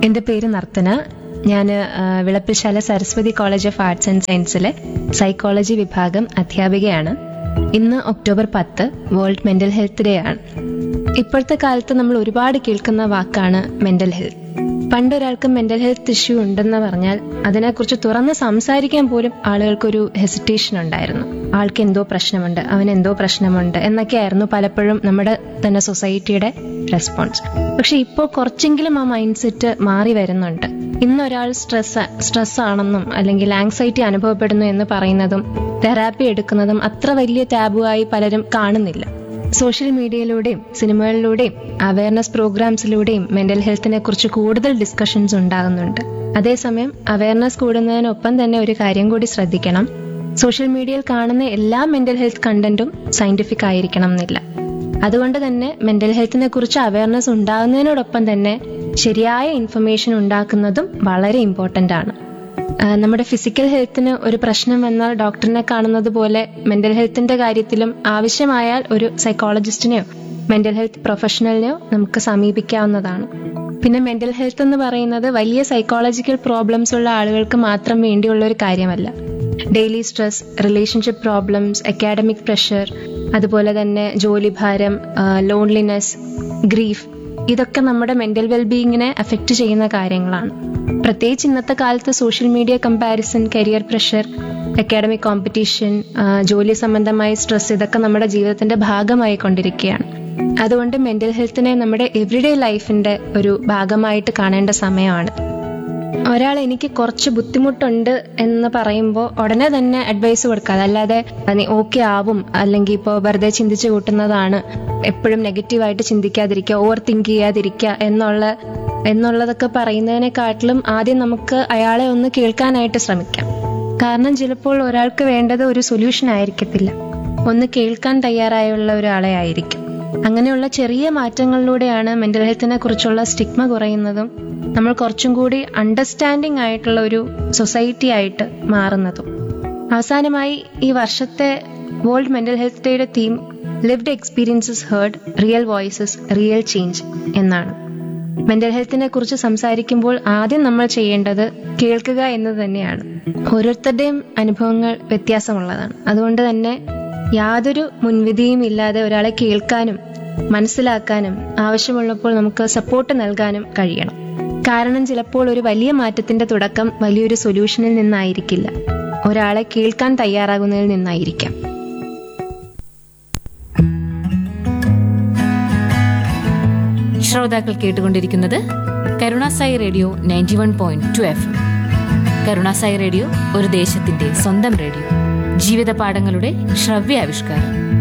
എൻ്റെ പേര് നർത്തന ഞാൻ Vilappilsala Saraswathi college of arts and സയൻസിലെ സൈക്കോളജി വിഭാഗം അധ്യാപികയാണ് ഇന്ന് ഒക്ടോബർ പത്ത് വേൾഡ് മെന്റൽ ഹെൽത്ത് ഡേ ആണ് ഇപ്പോഴത്തെ കാലത്ത് നമ്മൾ ഒരുപാട് കേൾക്കുന്ന വാക്കാണ് മെന്റൽ ഹെൽത്ത് പണ്ടൊരാൾക്ക് മെന്റൽ ഹെൽത്ത് ഇഷ്യൂ ഉണ്ടെന്ന് പറഞ്ഞാൽ അതിനെക്കുറിച്ച് തുറന്ന് സംസാരിക്കാൻ പോലും ആളുകൾക്കൊരു ഹെസിറ്റേഷൻ ഉണ്ടായിരുന്നു ആൾക്ക് എന്തോ പ്രശ്നമുണ്ട് അവൻ എന്തോ പ്രശ്നമുണ്ട് എന്നൊക്കെയായിരുന്നു പലപ്പോഴും നമ്മുടെ തന്നെ സൊസൈറ്റിയുടെ റെസ്പോൺസ് പക്ഷെ ഇപ്പോൾ കുറച്ചെങ്കിലും ആ മൈൻഡ് സെറ്റ് മാറി വരുന്നുണ്ട് ഇന്ന് ഒരാൾ സ്ട്രെസ് സ്ട്രെസ് ആണെന്നും അല്ലെങ്കിൽ ആങ്സൈറ്റി അനുഭവപ്പെടുന്നു എന്ന് പറയുന്നതും തെറാപ്പി എടുക്കുന്നതും അത്ര വലിയ ടാബുവായി പലരും കാണുന്നില്ല സോഷ്യൽ മീഡിയയിലൂടെയും സിനിമകളിലൂടെയും അവയർനെസ് പ്രോഗ്രാംസിലൂടെയും മെന്റൽ ഹെൽത്തിനെ കുറിച്ച് കൂടുതൽ ഡിസ്കഷൻസ് ഉണ്ടാകുന്നുണ്ട് അതേസമയം അവയർനെസ് കൂടുന്നതിനൊപ്പം തന്നെ ഒരു കാര്യം കൂടി ശ്രദ്ധിക്കണം സോഷ്യൽ മീഡിയയിൽ കാണുന്ന എല്ലാ മെന്റൽ ഹെൽത്ത് കണ്ടന്റും സയന്റിഫിക് ആയിരിക്കണം എന്നില്ല അതുകൊണ്ട് തന്നെ മെന്റൽ ഹെൽത്തിനെ കുറിച്ച് അവയർനെസ് ഉണ്ടാകുന്നതിനോടൊപ്പം തന്നെ ശരിയായ ഇൻഫർമേഷൻ ഉണ്ടാക്കുന്നതും വളരെ ഇമ്പോർട്ടൻ്റ് ആണ് ആ, നമ്മുടെ ഫിസിക്കൽ ഹെൽത്തിന് ഒരു പ്രശ്നം വന്നാൽ ഡോക്ടറിനെ കാണുന്നത് പോലെ മെന്റൽ ഹെൽത്തിന്റെ കാര്യത്തിലും ആവശ്യമായാൽ ഒരു സൈക്കോളജിസ്റ്റിനെയോ മെന്റൽ ഹെൽത്ത് പ്രൊഫഷണലിനെയോ നമുക്ക് സമീപിക്കാവുന്നതാണ് പിന്നെ മെന്റൽ ഹെൽത്ത് എന്ന് പറയുന്നത് വലിയ സൈക്കോളജിക്കൽ പ്രോബ്ലംസ് ഉള്ള ആളുകൾക്ക് മാത്രം വേണ്ടിയുള്ള ഒരു കാര്യമല്ല daily stress relationship problems academic pressure അതുപോലെ തന്നെ ജോലിഭാരം ലോൺലിനെസ് ഗ്രീഫ് ഇതൊക്കെ നമ്മുടെ മെന്റൽ വെൽബീയിങ്ങിനെ അഫക്റ്റ് ചെയ്യുന്ന കാര്യങ്ങളാണ് പ്രത്യേകിച്ച് ഇന്നത്തെ കാലത്ത് social media comparison career pressure academic competition ജോലി സംബന്ധമായ സ്ട്രെസ് ഇതൊക്കെ നമ്മുടെ ജീവിതത്തിന്റെ ഭാഗമായി കൊണ്ടിരിക്കുകയാണ് അതുകൊണ്ട് മെന്റൽ ഹെൽത്തിനെ നമ്മുടെ എവറിഡേ ലൈഫിന്റെ ഒരു ഭാഗമായിട്ട് കാണേണ്ട സമയമാണ് ഒരാൾ എനിക്ക് കുറച്ച് ബുദ്ധിമുട്ടുണ്ട് എന്ന് പറയുമ്പോൾ ഉടനെ തന്നെ അഡ്വൈസ് കൊടുക്കാതെ അല്ലാതെ നീ ഓക്കെ ആവും അല്ലെങ്കിൽ ഇപ്പോൾ വെറുതെ ചിന്തിച്ചു കൂട്ടുന്നതാണ് എപ്പോഴും നെഗറ്റീവായിട്ട് ചിന്തിക്കാതിരിക്കുക ഓവർ തിങ്ക് ചെയ്യാതിരിക്കുക എന്നുള്ള എന്നുള്ളതൊക്കെ പറയുന്നതിനെക്കാട്ടിലും ആദ്യം നമുക്ക് അയാളെ ഒന്ന് കേൾക്കാനായിട്ട് ശ്രമിക്കാം കാരണം ചിലപ്പോൾ ഒരാൾക്ക് വേണ്ടത് ഒരു സൊല്യൂഷൻ ആയിരിക്കത്തില്ല ഒന്ന് കേൾക്കാൻ തയ്യാറായുള്ള ഒരാളെ ആയിരിക്കും അങ്ങനെയുള്ള ചെറിയ മാറ്റങ്ങളിലൂടെയാണ് മെന്റൽ ഹെൽത്തിനെ കുറിച്ചുള്ള സ്റ്റിഗ്മ കുറയുന്നതും നമ്മൾ കുറച്ചും കൂടി അണ്ടർസ്റ്റാൻഡിംഗ് ആയിട്ടുള്ള ഒരു സൊസൈറ്റി ആയിട്ട് മാറുന്നതും അവസാനമായി ഈ വർഷത്തെ വേൾഡ് മെന്റൽ ഹെൽത്ത് ഡേയുടെ theme lived experiences heard real voices real change എന്നാണ് മെന്റൽ ഹെൽത്തിനെ കുറിച്ച് സംസാരിക്കുമ്പോൾ ആദ്യം നമ്മൾ ചെയ്യേണ്ടത് കേൾക്കുക എന്ന് തന്നെയാണ് ഓരോരുത്തരുടെയും അനുഭവങ്ങൾ വ്യത്യാസമുള്ളതാണ് അതുകൊണ്ട് തന്നെ യാതൊരു മുൻവിധിയും ഇല്ലാതെ ഒരാളെ കേൾക്കാനും മനസ്സിലാക്കാനും ആവശ്യമുള്ളപ്പോൾ നമുക്ക് സപ്പോർട്ട് നൽകാനും കഴിയണം കാരണം ചിലപ്പോൾ ഒരു വലിയ മാറ്റത്തിന്റെ തുടക്കം വലിയൊരു സൊല്യൂഷനിൽ നിന്നായിരിക്കില്ല ഒരാളെ കേൾക്കാൻ തയ്യാറാകുന്നതിൽ നിന്നായിരിക്കാം ശ്രോതാക്കൾ കേട്ടുകൊണ്ടിരിക്കുന്നത് Karunasai radio ninety one point two F Karunasai radio ഒരു ദേശത്തിന്റെ സ്വന്തം റേഡിയോ ജീവിത പാഠങ്ങളുടെ ശ്രവ്യ ആവിഷ്കാരം